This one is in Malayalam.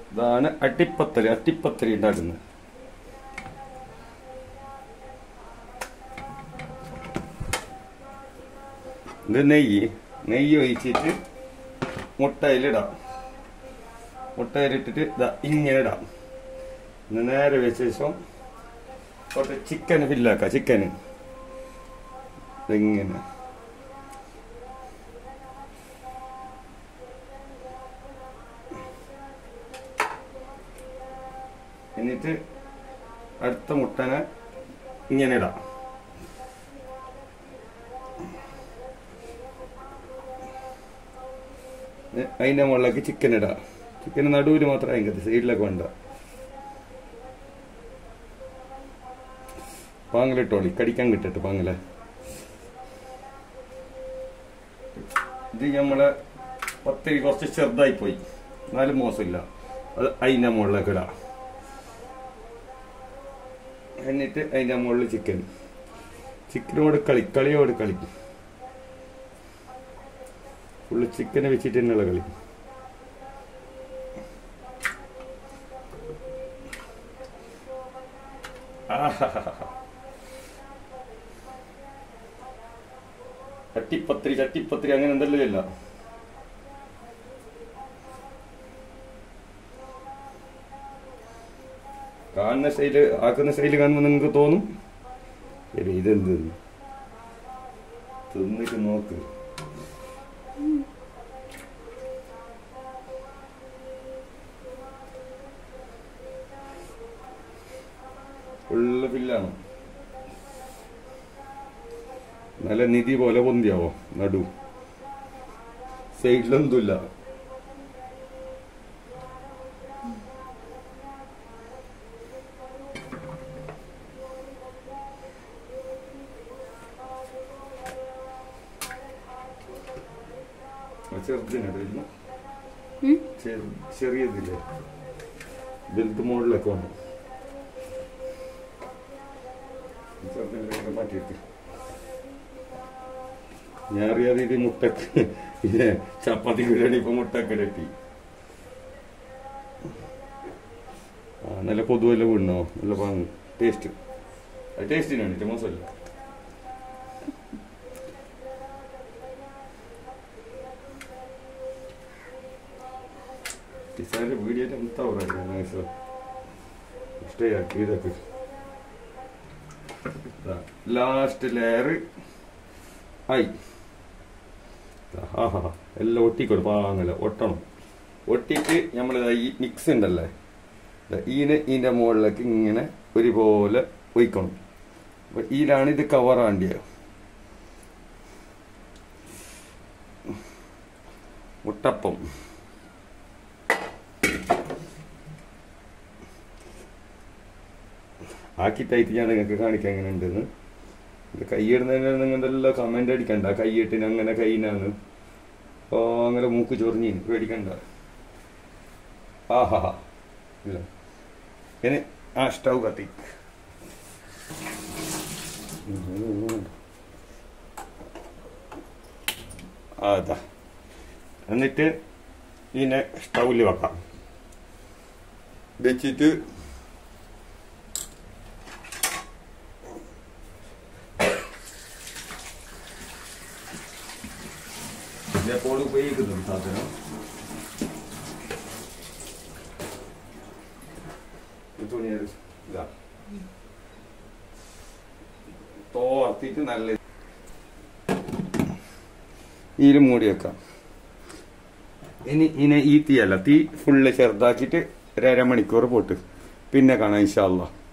ഇതാണ് അട്ടിപ്പത്തരി അട്ടിപ്പത്തരി ഉണ്ടാക്കുന്നത് ഇത് നെയ്യ് നെയ്യ് ഒഴിച്ചിട്ട് മുട്ടയിലിടാം മുട്ടയിലിട്ടിട്ട് ഇതാ ഇങ്ങനെ ഇടാം ഇത് നേരെ വെച്ച ശേഷം കുറച്ച് ചിക്കൻ ഫില്ലാക്കാം ചിക്കന് ഇങ്ങനെ എന്നിട്ട് അടുത്ത മുട്ടനെ ഇങ്ങനെ ഇടാം ഏ- അതിന്റെ മുകളിലേക്ക് ചിക്കൻ ഇടാം ചിക്കൻ നടുവിൽ മാത്രം അതിൻ്റെ സൈഡിലൊക്കെ വേണ്ട പാങ്ങലിട്ടോളി കടിക്കാൻ കിട്ടട്ടെ പാങ്ങല ഇത് നമ്മളെ പത്തിരി കുറച്ച് ചെറുതായി പോയി എന്നാലും മോശമില്ല അത് അതിന്റെ മുകളിലേക്ക് ഇടാം എന്നിട്ട് അതിന്റെ മുകളിൽ ചിക്കൻ ചിക്കനോട് കളി കളിയോട് കളി ഫുള്ള് ചിക്കനെ വെച്ചിട്ട് തന്നെയുള്ള കളി ആഹാഹാഹാ. ചട്ടിപ്പത്തിരി ചട്ടിപ്പത്തിരി അങ്ങനെ എന്തെല്ലാം ഇല്ല കാണുന്ന സ്റ്റൈല് ആക്കുന്ന സ്റ്റൈല് കാണുമ്പോൾ നിങ്ങൾക്ക് തോന്നും ശരി ഇതെന്ത് തിന്നിട്ട് നോക്ക് ഫുള്ള് ഫില്ലാണ് നല്ല നിധി പോലെ പൊന്തിയാവോ നടു സൈഡിലൊന്നുമില്ല ചെറുതിനിടയില്ല ഉം? ചെറിയതില്ലേ വലുത് മുകളിലൊക്കെ വന്നു ചെറുതിനെ മാറ്റിയിട്ട് ഞാൻ അറിയാതെ ഇത് മുട്ടക്ക് ഇത് ചപ്പാത്തി ബിരിയാണി ഇപ്പൊ മുട്ടക്ക് ഇരട്ടി ആ നല്ല കൊതുവല്ല വീണോ നല്ല പാങ്ങ് ടേസ്റ്റ് അത് ടേസ്റ്റിനാണ് മോശമല്ല ടീച്ചറിന്റെ വീഡിയോ എന്താ പറയുക ഇഷ്ടയാക്കി ഇതൊക്കെ ലാസ്റ്റ് ലെയർ ആയി ആഹാ എല്ലാം ഒട്ടിക്കൊടു പാങ്ങല ഒട്ടണം ഒട്ടിയിട്ട് നമ്മൾ ഈ മിക്സ് ഉണ്ടല്ലേ ദാ ഈനെ ഇതിന്റെ മുകളിലേക്ക് ഇങ്ങനെ ഒരുപോലെ ഒഴിക്കണം അപ്പൊ ഇതിലാണ് ഇത് കവർ ആണ്ടിയത് മുട്ടപ്പം ആക്കിട്ടായിട്ട് ഞാൻ നിങ്ങൾക്ക് കാണിക്കാൻ എങ്ങനെ ഉണ്ടെന്ന് ഇത് കൈയിടുന്നതിന് നിങ്ങളുടെ എല്ലാം കമന്റ് അടിക്കണ്ട കൈയിട്ടിന് അങ്ങനെ കൈനാന്ന് ഓ അങ്ങനെ മൂക്ക് ചൊറിഞ്ഞ് പേടിക്കണ്ട ആഹാ ഇല്ല ഇനി ആ സ്റ്റൗ കത്തി അതാ എന്നിട്ട് ഇതിനെ സ്റ്റൗവിൽ വെക്കാം വെച്ചിട്ട് ഇതെപ്പോൾ ഉപയോഗിക്കുന്നു സാധനം ഈ തുണി ഒരു ഇതാ തോർത്തിട്ട് നല്ല ഇതിൽ മൂടി വെക്കാം ഇനി ഇനി ഈ തീയല്ല തീ ഫുള്ള് ചെറുതാക്കിയിട്ട് ഒരു അരമണിക്കൂർ പോട്ട് പിന്നെ കാണാം ഇൻഷാല്ലാ